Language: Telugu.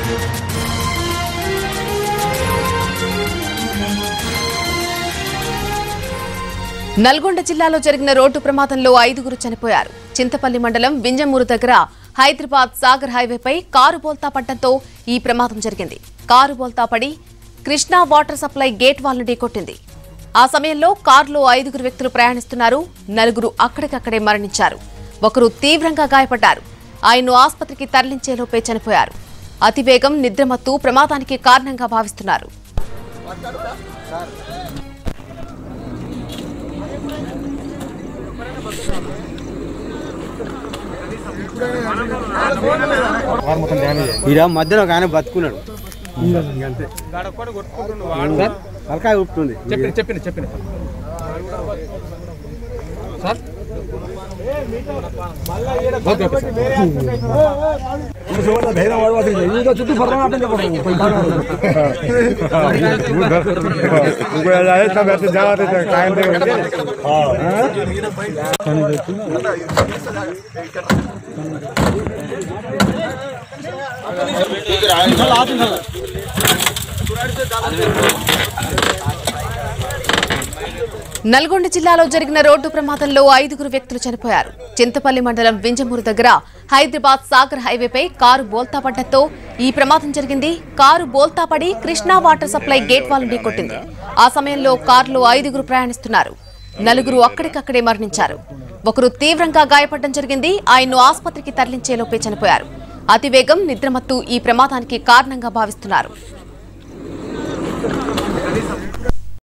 నల్గొండ జిల్లాలో జరిగిన రోడ్డు ప్రమాదంలో ఐదుగురు చనిపోయారు చింతపల్లి మండలం వింజమూరు దగ్గర హైదరాబాద్ సాగర్ హైవేపై కారు బోల్తా పడ్డంతో ఈ ప్రమాదం జరిగింది కారు బోల్తా పడి కృష్ణా వాటర్ సప్లై గేట్ వాల్ను ఢీకొట్టింది ఆ సమయంలో కారులో ఐదుగురు వ్యక్తులు ప్రయాణిస్తున్నారు నలుగురు అక్కడికక్కడే మరణించారు ఒకరు తీవ్రంగా గాయపడ్డారు ఆయన్ను ఆసుపత్రికి తరలించేలోపే చనిపోయారు అతివేగం నిద్రమత్తు ప్రమాదానికి కారణంగా భావిస్తున్నారు ఈడ మధ్యలో ఒక ఆయన బతుకున్నాడు అంతే తలకాయ ఊపుతుంది చెప్పిన చెప్పిన చెప్పిన sir okay okay sir Nalgonda జిల్లాలో జరిగిన రోడ్డు ప్రమాదంలో ఐదుగురు వ్యక్తులు చనిపోయారు చింతపల్లి మండలం వింజమూరు దగ్గర హైదరాబాద్ సాగర్ హైవేపై కారు బోల్తా పడ్డంతో ఈ ప్రమాదం జరిగింది కారు బోల్తా పడి Krishna water supply gate wall ఢీకొట్టింది ఆ సమయంలో కారులో ఐదుగురు ప్రయాణిస్తున్నారు నలుగురు అక్కడికక్కడే మరణించారు ఒకరు తీవ్రంగా గాయపడడం జరిగింది ఆయన్ను ఆసుపత్రికి తరలించేలోపే చనిపోయారు అతివేగం నిద్రమత్తు ఈ ప్రమాదానికి కారణంగా భావిస్తున్నారు